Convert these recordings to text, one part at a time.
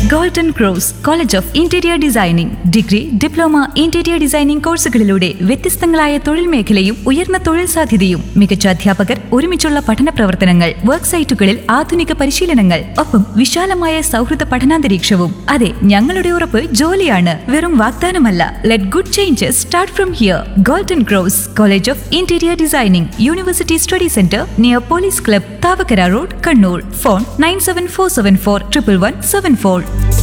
golden cross college of interior designing degree diploma interior designing കോഴ്സുകളിലൂടെ വ്യത്യസ്തങ്ങളായ തൊഴിൽ മേഖലയും ഉയർന്ന തൊഴിൽ സാധ്യതയും മികച്ച അധ്യാപകർ ഒരുമിച്ചുള്ള പഠന പ്രവർത്തനങ്ങൾ വർക്ക് സൈറ്റുകളിൽ ആധുനിക പരിശീലനങ്ങൾ ഒപ്പം വിശാലമായ സൗഹൃദ പഠനാന്തരീക്ഷവും അതെ ഞങ്ങളുടെ ഉറപ്പ് ജോലിയാണ് വെറും വാഗ്ദാനമല്ല let good changes start from here golden cross college of interior designing university study centre near police club Thavakkara road Kannur phone nine seven four seven four triple one seven four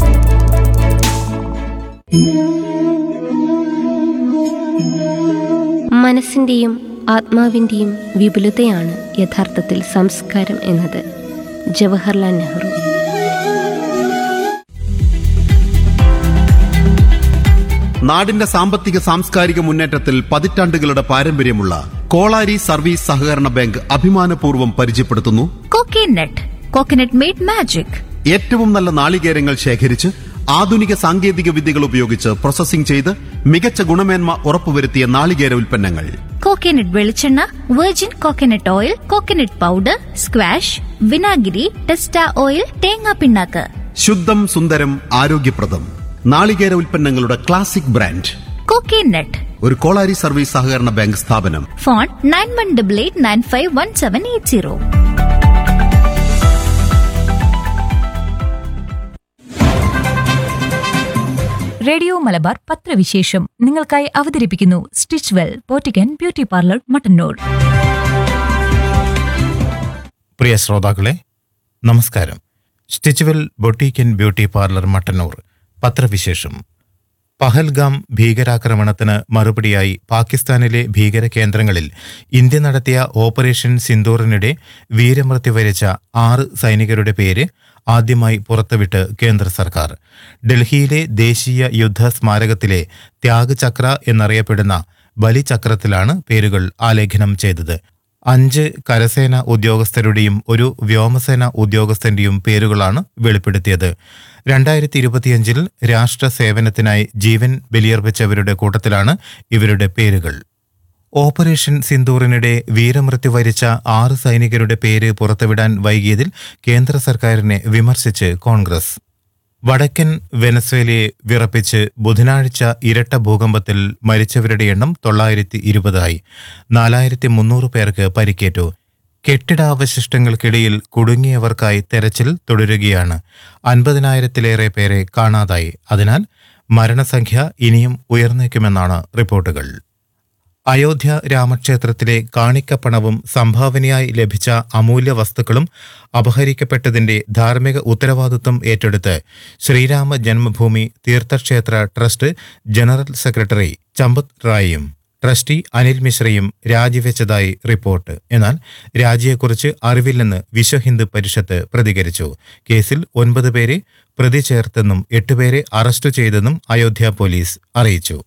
മനസ്സിൻ്റെയും ആത്മാവിൻ്റെയും വിപുലതയാണ് യഥാർത്ഥത്തിൽ സംസ്കാരം എന്നത് ജവഹർലാൽ നെഹ്റു നാടിന്റെ സാമ്പത്തിക സാംസ്കാരിക മുന്നേറ്റത്തിൽ പതിറ്റാണ്ടുകളുടെ പാരമ്പര്യമുള്ള കോളാരി സർവീസ് സഹകരണ ബാങ്ക് അഭിമാനപൂർവ്വം പരിചയപ്പെടുത്തുന്നു കോക്കനട്ട് കോക്കനട്ട് മെയ്ഡ് മാജിക് ഏറ്റവും നല്ല നാളികേരങ്ങൾ ശേഖരിച്ച് ആധുനിക സാങ്കേതിക വിദ്യകൾ ഉപയോഗിച്ച് പ്രോസസ്സിംഗ് ചെയ്ത് മികച്ച ഗുണമേന്മ ഉറപ്പുവരുത്തിയ നാളികേര ഉൽപ്പന്നങ്ങൾ കോക്കനട്ട് വെളിച്ചെണ്ണ virgin coconut oil coconut powder squash വിനാഗിരി ടെസ്റ്റ ഓയിൽ തേങ്ങാ പിണ്ണാക്ക് ശുദ്ധം സുന്ദരം ആരോഗ്യപ്രദം നാളികേര ഉൽപ്പന്നങ്ങളുടെ ക്ലാസിക് ബ്രാൻഡ് കോക്കനട്ട് ഒരു കോളാരി സർവീസ് സഹകരണ ബാങ്ക് സ്ഥാപനം phone nine one double eight nine five one seven eight zero radio Malabar പത്രവിശേഷം നിങ്ങൾക്കായി അവതരിപ്പിക്കുന്നു stitch well boutique beauty parlour Mattannur പ്രിയ ശ്രോതാക്കളെ നമസ്കാരം stitch well boutique and beauty parlour Mattannur പത്രവിശേഷം പഹൽഗാം ഭീകരാക്രമണത്തിന് മറുപടിയായി പാകിസ്ഥാനിലെ ഭീകര കേന്ദ്രങ്ങളിൽ ഇന്ത്യ നടത്തിയ ഓപ്പറേഷൻ സിന്ദൂറിനിടെ വീരമൃത്യു വരിച്ച ആറ് സൈനികരുടെ പേര് ആദ്യമായി പുറത്തുവിട്ട് കേന്ദ്ര സർക്കാർ ഡൽഹിയിലെ ദേശീയ യുദ്ധ സ്മാരകത്തിലെ ത്യാഗ് ചക്ര എന്നറിയപ്പെടുന്ന ബലിചക്രത്തിലാണ് പേരുകൾ ആലേഖനം ചെയ്തത് അഞ്ച് കരസേന ഉദ്യോഗസ്ഥരുടെയും ഒരു വ്യോമസേന ഉദ്യോഗസ്ഥന്റെയും പേരുകളാണ് വെളിപ്പെടുത്തിയത് രണ്ടായിരത്തി ഇരുപത്തിയഞ്ചിൽ രാഷ്ട്ര സേവനത്തിനായി ജീവൻ ബലിയർപ്പിച്ചവരുടെ കൂട്ടത്തിലാണ് ഇവരുടെ പേരുകൾ ഓപ്പറേഷൻ സിന്ദൂറിനിടെ വീരമൃത്യു വരിച്ച ആറ് സൈനികരുടെ പേര് പുറത്തുവിടാൻ വൈകിയതിൽ കേന്ദ്ര സർക്കാരിനെ വിമർശിച്ച് കോൺഗ്രസ് വടക്കൻ വെനസ്വേലയെ വിറപ്പിച്ച് ബുധനാഴ്ച ഇരട്ട ഭൂകമ്പത്തിൽ മരിച്ചവരുടെ എണ്ണം തൊള്ളായിരത്തി ഇരുപതായി നാലായിരത്തി മുന്നൂറ് പേർക്ക് പരിക്കേറ്റു കെട്ടിടാവശിഷ്ടങ്ങൾക്കിടയിൽ കുടുങ്ങിയവർക്കായി തെരച്ചിൽ തുടരുകയാണ് അൻപതിനായിരത്തിലേറെ പേരെ കാണാതായി അതിനാൽ മരണസംഖ്യ ഇനിയും ഉയർന്നേക്കുമെന്നാണ് റിപ്പോർട്ടുകൾ അയോധ്യ രാമക്ഷേത്രത്തിലെ കാണിക്കപ്പണവും സംഭാവനയായി ലഭിച്ച അമൂല്യ വസ്തുക്കളും അപഹരിക്കപ്പെട്ടതിന്റെ ധാർമ്മിക ഉത്തരവാദിത്വം ഏറ്റെടുത്ത് Shri Ram Janmabhoomi Teertha Kshetra trust general secretary Champat റായിയും ട്രസ്റ്റി അനിൽ മിശ്രയും രാജിവെച്ചതായി റിപ്പോർട്ട് എന്നാൽ രാജിയെക്കുറിച്ച് അറിവില്ലെന്ന് വിശ്വ ഹിന്ദു പരിഷത്ത് പ്രതികരിച്ചു കേസിൽ ഒൻപത് പേരെ പ്രതി ചേർത്തെന്നും എട്ടുപേരെ അറസ്റ്റ് ചെയ്തെന്നും അയോധ്യ പോലീസ് അറിയിച്ചു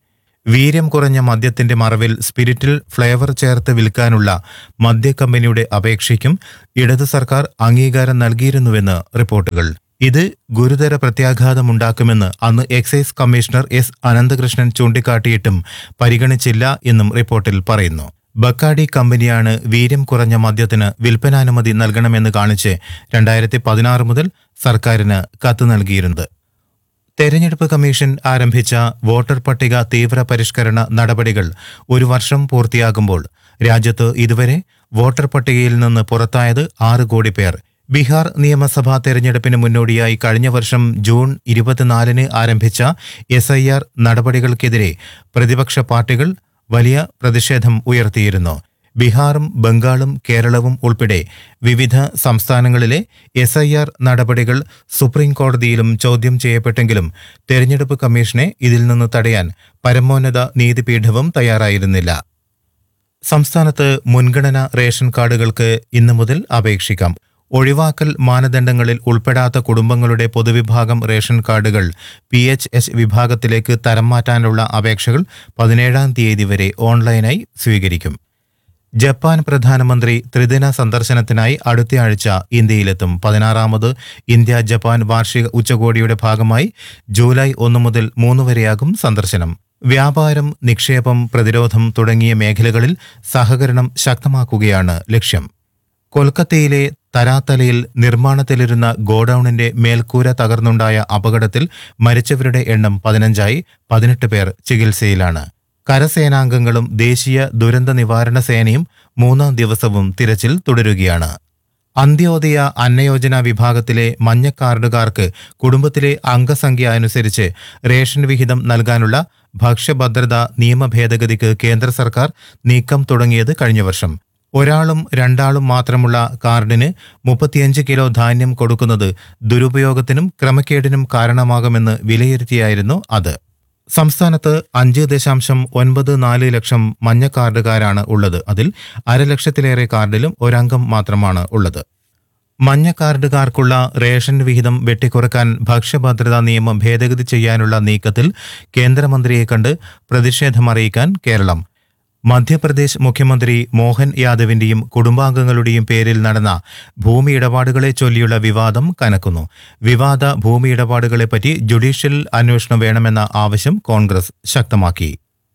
വീര്യം കുറഞ്ഞ മദ്യത്തിന്റെ മറവിൽ സ്പിരിറ്റിൽ ഫ്ലേവർ ചേർത്ത് വിൽക്കാനുള്ള മദ്യക്കമ്പനിയുടെ അപേക്ഷയ്ക്കും ഇടതു സർക്കാർ അംഗീകാരം നൽകിയിരുന്നുവെന്ന് റിപ്പോർട്ടുകൾ ഇത് ഗുരുതര പ്രത്യാഘാതമുണ്ടാക്കുമെന്ന് അന്ന് എക്സൈസ് കമ്മീഷണർ എസ് അനന്തകൃഷ്ണൻ ചൂണ്ടിക്കാട്ടിയിട്ടും പരിഗണിച്ചില്ല എന്നും റിപ്പോർട്ടിൽ പറയുന്നു ബക്കാഡി കമ്പനിയാണ് വീര്യം കുറഞ്ഞ മദ്യത്തിന് വിൽപ്പനാനുമതി നൽകണമെന്ന് കാണിച്ച് രണ്ടായിരത്തി പതിനാറ് മുതൽ സർക്കാരിന് കത്ത് നൽകിയിരുന്നത് തെരഞ്ഞെടുപ്പ് കമ്മീഷൻ ആരംഭിച്ച വോട്ടർ പട്ടിക തീവ്ര പരിഷ്കരണ നടപടികൾ ഒരു വർഷം പൂർത്തിയാകുമ്പോൾ രാജ്യത്ത് ഇതുവരെ വോട്ടർ പട്ടികയിൽ നിന്ന് പുറത്തായത് ആറ് കോടി പേർ ബീഹാർ നിയമസഭാ തെരഞ്ഞെടുപ്പിന് മുന്നോടിയായി കഴിഞ്ഞ വർഷം ജൂൺ ഇരുപത്തിനാലിന് ആരംഭിച്ച എസ് ഐ ആർ നടപടികൾക്കെതിരെ പ്രതിപക്ഷ പാർട്ടികൾ വലിയ പ്രതിഷേധം ഉയർത്തിയിരുന്നു ബീഹാറും ബംഗാളും കേരളവും ഉൾപ്പെടെ വിവിധ സംസ്ഥാനങ്ങളിലെ എസ് ഐ ആർ നടപടികൾ സുപ്രീം കോടതിയിലും ചോദ്യം ചെയ്യപ്പെട്ടെങ്കിലും തെരഞ്ഞെടുപ്പ് കമ്മീഷനെ ഇതിൽ നിന്ന് തടയാൻ പരമോന്നത നീതിപീഠവും തയ്യാറായിരുന്നില്ല സംസ്ഥാനത്ത് മുൻഗണന റേഷൻ കാർഡുകൾക്ക് ഇന്നു മുതൽ അപേക്ഷിക്കാം ഒഴിവാക്കൽ മാനദണ്ഡങ്ങളിൽ ഉൾപ്പെടാത്ത കുടുംബങ്ങളുടെ പൊതുവിഭാഗം റേഷൻ കാർഡുകൾ പി എച്ച് എച്ച് വിഭാഗത്തിലേക്ക് തരം മാറ്റാനുള്ള അപേക്ഷകൾ പതിനേഴാം തീയതി വരെ ഓൺലൈനായി സ്വീകരിക്കും ജപ്പാൻ പ്രധാനമന്ത്രി ത്രിദിന സന്ദർശനത്തിനായി അടുത്തയാഴ്ച ഇന്ത്യയിലെത്തും പതിനാറാമത് ഇന്ത്യ ജപ്പാൻ വാർഷിക ഉച്ചകോടിയുടെ ഭാഗമായി ജൂലൈ ഒന്ന് മുതൽ മൂന്ന് വരെയാകും സന്ദർശനം വ്യാപാരം നിക്ഷേപം പ്രതിരോധം തുടങ്ങിയ മേഖലകളിൽ സഹകരണം ശക്തമാക്കുകയാണ് ലക്ഷ്യം കൊൽക്കത്തയിലെ തരാത്തലയിൽ നിർമ്മാണത്തിലിരുന്ന ഗോഡൌണിന്റെ മേൽക്കൂര തകർന്നുണ്ടായ അപകടത്തിൽ മരിച്ചവരുടെ എണ്ണം പതിനഞ്ചായി പതിനെട്ട് പേർ ചികിത്സയിലാണ് കരസേനാംഗങ്ങളും ദേശീയ ദുരന്ത നിവാരണ സേനയും മൂന്നാം ദിവസവും തിരച്ചിൽ തുടരുകയാണ് അന്ത്യോദയ അന്നയോജന വിഭാഗത്തിലെ മഞ്ഞ കാർഡുകാർക്ക് കുടുംബത്തിലെ അംഗസംഖ്യ അനുസരിച്ച് റേഷൻ വിഹിതം നൽകാനുള്ള ഭക്ഷ്യഭദ്രതാ നിയമ ഭേദഗതിക്ക് കേന്ദ്ര സർക്കാർ നീക്കം തുടങ്ങിയത് കഴിഞ്ഞ വർഷം ഒരാളും രണ്ടാളും മാത്രമുള്ള കാർഡിന് മുപ്പത്തിയഞ്ച് കിലോ ധാന്യം കൊടുക്കുന്നത് ദുരുപയോഗത്തിനും ക്രമക്കേടിനും കാരണമാകുമെന്ന് വിലയിരുത്തിയായിരുന്നു അത് സംസ്ഥാനത്ത് അഞ്ച് ദശാംശം ഒൻപത് നാല് ലക്ഷം മഞ്ഞ കാർഡുകാരാണ് ഉള്ളത് അതിൽ അരലക്ഷത്തിലേറെ കാർഡിലും ഒരംഗം മാത്രമാണ് ഉള്ളത് മഞ്ഞ കാർഡുകാർക്കുള്ള റേഷൻ വിഹിതം വെട്ടിക്കുറക്കാൻ ഭക്ഷ്യഭദ്രതാ നിയമം ഭേദഗതി ചെയ്യാനുള്ള നീക്കത്തിൽ കേന്ദ്രമന്ത്രിയെ കണ്ട് പ്രതിഷേധമറിയിക്കാൻ കേരളം മധ്യപ്രദേശ് മുഖ്യമന്ത്രി മോഹൻ യാദവിന്റെയും കുടുംബാംഗങ്ങളുടെയും പേരിൽ നടന്ന ഭൂമി ഇടപാടുകളെ ചൊല്ലിയുള്ള വിവാദം കനക്കുന്നു വിവാദ ഭൂമി ഇടപാടുകളെപ്പറ്റി ജുഡീഷ്യൽ അന്വേഷണം വേണമെന്ന ആവശ്യം കോൺഗ്രസ് ശക്തമാക്കി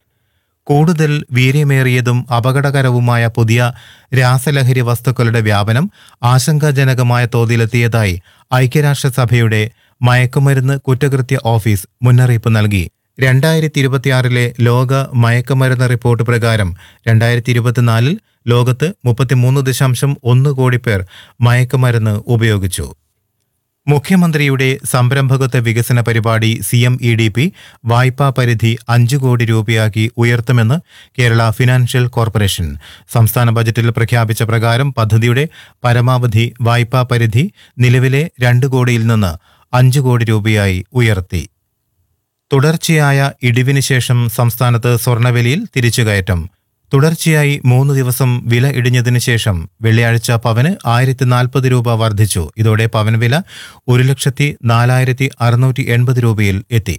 കൂടുതൽ വീര്യമേറിയതും അപകടകരവുമായ പുതിയ രാസലഹരി വസ്തുക്കളുടെ വ്യാപനം ആശങ്കാജനകമായ തോതിലെത്തിയതായി ഐക്യരാഷ്ട്രസഭയുടെ മയക്കുമരുന്ന് കുറ്റകൃത്യ ഓഫീസ് മുന്നറിയിപ്പ് നൽകി രണ്ടായിരത്തി ഇരുപത്തിയാറിലെ ലോക മയക്കുമരുന്ന് റിപ്പോർട്ട് പ്രകാരം രണ്ടായിരത്തി ഇരുപത്തിനാലിൽ ലോകത്ത് മുപ്പത്തിമൂന്ന് ദശാംശം ഒന്ന് കോടി പേർ മയക്കുമരുന്ന് ഉപയോഗിച്ചു മുഖ്യമന്ത്രിയുടെ സംരംഭകത്വ വികസന പരിപാടി C M E D P വായ്പാ പരിധി അഞ്ചു കോടി രൂപയാക്കി ഉയർത്തുമെന്ന് കേരള ഫിനാൻഷ്യൽ കോർപ്പറേഷൻ സംസ്ഥാന ബജറ്റിൽ പ്രഖ്യാപിച്ച പ്രകാരം പദ്ധതിയുടെ പരമാവധി വായ്പാ പരിധി നിലവിലെ രണ്ട് കോടിയിൽ നിന്ന് അഞ്ചു കോടി രൂപയായി ഉയർത്തി തുടർച്ചയായ ഇടിവിന് ശേഷം സംസ്ഥാനത്ത് സ്വർണ്ണവിലയിൽ തിരിച്ചുകയറ്റം തുടർച്ചയായി മൂന്ന് ദിവസം വില ഇടിഞ്ഞതിനു ശേഷം വെള്ളിയാഴ്ച പവന് ആയിരത്തി നാൽപ്പത് രൂപ വർദ്ധിച്ചു ഇതോടെ പവൻ വില ഒരു ലക്ഷത്തി നാലായിരത്തി അറുന്നൂറ്റി എൺപത് രൂപയിൽ എത്തി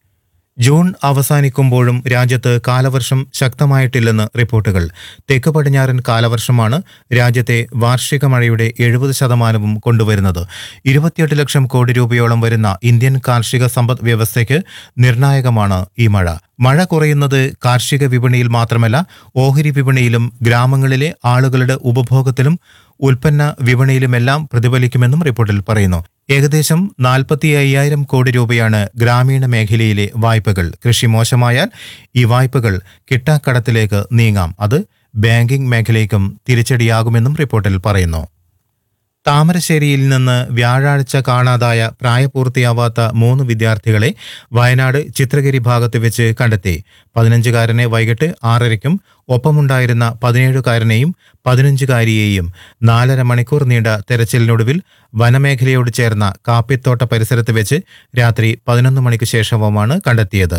ജൂൺ അവസാനിക്കുമ്പോഴും രാജ്യത്ത് കാലവർഷം ശക്തമായിട്ടില്ലെന്ന് റിപ്പോർട്ടുകൾ തെക്ക് പടിഞ്ഞാറൻ കാലവർഷമാണ് രാജ്യത്തെ വാർഷിക മഴയുടെ എഴുപത് ശതമാനവും കൊണ്ടുവരുന്നത് ഇരുപത്തിയെട്ട് ലക്ഷം കോടി രൂപയോളം വരുന്ന ഇന്ത്യൻ കാർഷിക സമ്പദ് വ്യവസ്ഥയ്ക്ക് നിർണായകമാണ് ഈ മഴ മഴ കുറയുന്നത് കാർഷിക വിപണിയിൽ മാത്രമല്ല ഓഹരി വിപണിയിലും ഗ്രാമങ്ങളിലെ ആളുകളുടെ ഉപഭോഗത്തിലും ഉൽപ്പന്ന വിപണിയിലുമെല്ലാം പ്രതിഫലിക്കുമെന്നും റിപ്പോർട്ടിൽ പറയുന്നു ഏകദേശം നാൽപ്പത്തി അയ്യായിരം കോടി രൂപയാണ് ഗ്രാമീണ മേഖലയിലെ വായ്പകൾ കൃഷി മോശമായാൽ ഈ വായ്പകൾ കിട്ടാക്കടത്തിലേക്ക് നീങ്ങാം അത് ബാങ്കിംഗ് മേഖലയ്ക്കും തിരിച്ചടിയാകുമെന്നും റിപ്പോർട്ടിൽ പറയുന്നു താമരശ്ശേരിയിൽ നിന്ന് വ്യാഴാഴ്ച കാണാതായ പ്രായപൂർത്തിയാവാത്ത മൂന്ന് വിദ്യാർത്ഥികളെ വയനാട് ചിത്രഗിരി ഭാഗത്ത് വെച്ച് കണ്ടെത്തി പതിനഞ്ചുകാരനെ വൈകിട്ട് ആറരയ്ക്കും ഒപ്പമുണ്ടായിരുന്ന പതിനേഴുകാരനെയും പതിനഞ്ചുകാരിയെയും നാലര മണിക്കൂർ നീണ്ട തെരച്ചിലിനൊടുവിൽ വനമേഖലയോട് ചേർന്ന കാപ്പിത്തോട്ട പരിസരത്ത് വെച്ച് രാത്രി പതിനൊന്ന് മണിക്ക് ശേഷവുമാണ് കണ്ടെത്തിയത്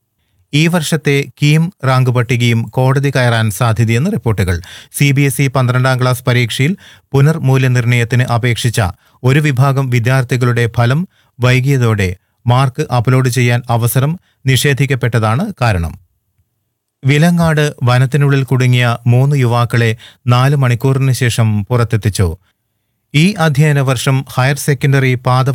ഈ വർഷത്തെ കീം റാങ്ക് പട്ടികയും കോടതി കയറാൻ സാധ്യതയെന്ന് റിപ്പോർട്ടുകൾ സി ബി എസ് ഇ പന്ത്രണ്ടാം ക്ലാസ് പരീക്ഷയിൽ പുനർമൂല്യനിർണ്ണയത്തിന് അപേക്ഷിച്ച ഒരു വിഭാഗം വിദ്യാർത്ഥികളുടെ ഫലം വൈകിയതോടെ മാർക്ക് അപ്ലോഡ് ചെയ്യാൻ അവസരം നിഷേധിക്കപ്പെട്ടതാണ് കാരണം വിലങ്ങാട് വനത്തിനുള്ളിൽ കുടുങ്ങിയ മൂന്ന് യുവാക്കളെ നാല് മണിക്കൂറിന് ശേഷം പുറത്തെത്തിച്ചു ഈ അധ്യയന വർഷം ഹയർ സെക്കൻഡറി പാദ